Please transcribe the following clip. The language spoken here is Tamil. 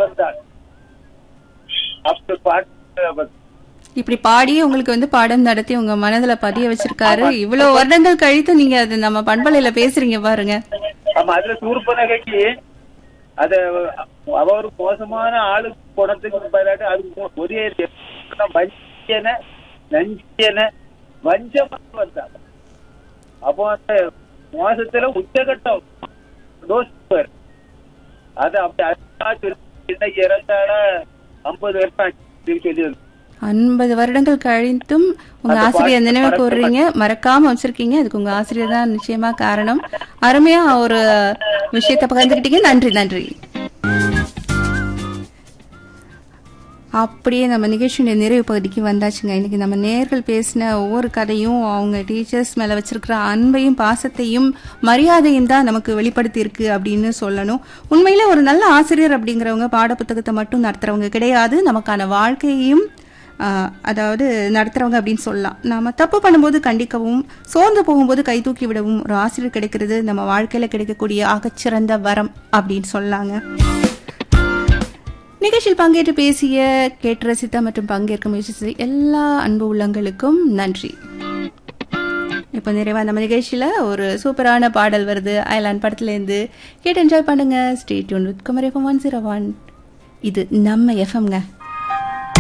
வந்தாள் அப்படி பாட்டு இப்படி பாடி உங்களுக்கு வந்து பாடம் நடத்தி உங்க மனதுல பதிய வச்சிருக்காரு இவ்வளவு வருடங்கள் கழித்து நீங்க அது நம்ம பண்பலையில பேசுறீங்க பாருங்க ஆமா அதுல சூர்பனகைக்கு அத அவ ஒரு மோசமான ஆளு குணத்துக்கு பதிலாட்டு அது மோ- ஒரே வஞ்சன நஞ்சியன வஞ்சமாக வந்தாங்க அப்போ அந்த மோசத்துல உச்சகட்டம் தோஸ்தர் அது அப்படி அழகா சொல்லி, இன்னைக்கு இறந்தால ஐம்பது வருஷம் ஆச்சு சொல்லி ஐம்பது வருடங்கள் கழித்தும் உங்க அந்த ஆசிரியர் பாட்டு நினைவு மறக்க கூறுறீங்க மறக்காம வச்சிருக்கீங்க அதுக்கு உங்க ஆசிரியர் தான் நிச்சயமா காரணம் அருமையா ஒரு விஷயத்தை பகிர்ந்துக்கிட்டீங்க நன்றி நன்றி அப்படியே நம்ம நிகழ்ச்சியுடைய நிறைவு பகுதிக்கு வந்தாச்சுங்க இன்னைக்கு நம்ம நேர்கள் பேசின ஒவ்வொரு கதையும் அவங்க டீச்சர்ஸ் மேல வச்சிருக்கிற அன்பையும் பாசத்தையும் மரியாதையும் தான் நமக்கு வெளிப்படுத்தி இருக்கு அப்படின்னு சொல்லணும் உண்மையிலே ஒரு நல்ல ஆசிரியர் அப்படிங்கிறவங்க பாடப்புத்தகத்தை மட்டும் நடத்துறவங்க கிடையாது நமக்கான வாழ்க்கையையும் ஆஹ், அதாவது நடத்துறவங்க அப்படின்னு சொல்லலாம் நாம தப்பு பண்ணும்போது கண்டிக்கவும் சோர்ந்து போகும்போது கை தூக்கி விடவும் ஒரு ஆசிரியர் கிடைக்கிறது நம்ம வாழ்க்கையில கிடைக்கக்கூடிய ஆகச்சிறந்த வரம் அப்படின்னு சொல்லாங்க நிகழ்ச்சியில் பங்கேற்று பேசிய கேட்டு ரசித்த மற்றும் பங்கேற்க முயற்சி செய்த எல்லா அன்பு உள்ளங்களுக்கும் நன்றி இப்போ நிறைவா நம்ம நிகழ்ச்சியில ஒரு சூப்பரான பாடல் வருது அயலான் படத்துல இருந்து கேட்டு என்ஜாய் பண்ணுங்க ஸ்டேட் யூன் with Kumar F M one zero one இது நம்ம எஃப்எம்ங்க